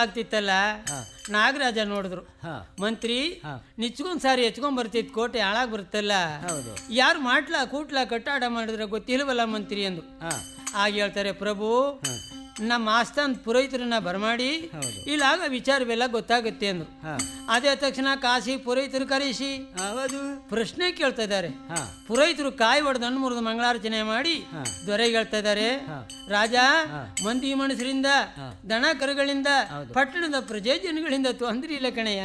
ಹಾಳಾಗ್ತಿತ್ತಲ್ಲ ನಾಗರಾಜ ನೋಡಿದ್ರು ಹಾ ಮಂತ್ರಿ ನಿಚ್ಕೊಂಡ್ ಸಾರಿ ಎಚ್ಕೊಂಡ್ ಬರ್ತಿದ್ ಕೋಟೆ ಹಾಳಾಗ್ ಬರುತ್ತಲ್ಲ ಹೌದು ಯಾರು ಮಾಡ್ಲಾ ಕೂಟ್ಲಾ ಕಟ್ಟಾಡ ಮಾಡಿದ್ರೆ ಗೊತ್ತಿಲ್ವಲ್ಲ ಮಂತ್ರಿ ಎಂದು ಹಾ ಆಗ ಹೇಳ್ತಾರೆ ಪ್ರಭು ನಮ್ಮ ಆಸ್ಥಾನ್ ಪುರೋಹಿತರನ್ನ ಬರಮಾಡಿ ಹೌದು. ಇಲ್ಲಾಗ ವಿಚಾರವೆಲ್ಲ ಗೊತ್ತಾಗುತ್ತೆ ಅಂದ್ರು ಹಾ ಅದೇ ತಕ್ಷಣ ಕಾಶಿ ಪುರೋಹಿತರು ಕರೆಸಿ ಹೌದು ಪ್ರಶ್ನೆ ಕೇಳ್ತಾ ಇದ್ದಾರೆ ಹಾ ಪುರೋಹಿತರು ಕಾಯಿ ಹೊಡೆದು ಹಣ್ಣು ಮುರಿದು ಮಂಗಳಾರ್ಚನೆ ಮಾಡಿ ದೊರೆಗೆ ಹೇಳ್ತಾ ಇದ್ದಾರೆ ರಾಜ ಮಂದಿ ಮನುಷ್ಯರಿಂದ ದನ ಕರುಗಳಿಂದ ಪಟ್ಟಣದ ಪ್ರಜೆ ಜನಗಳಿಂದ ತೊಂದ್ರೆ ಇಲ್ಲ ಕಣಯ್ಯ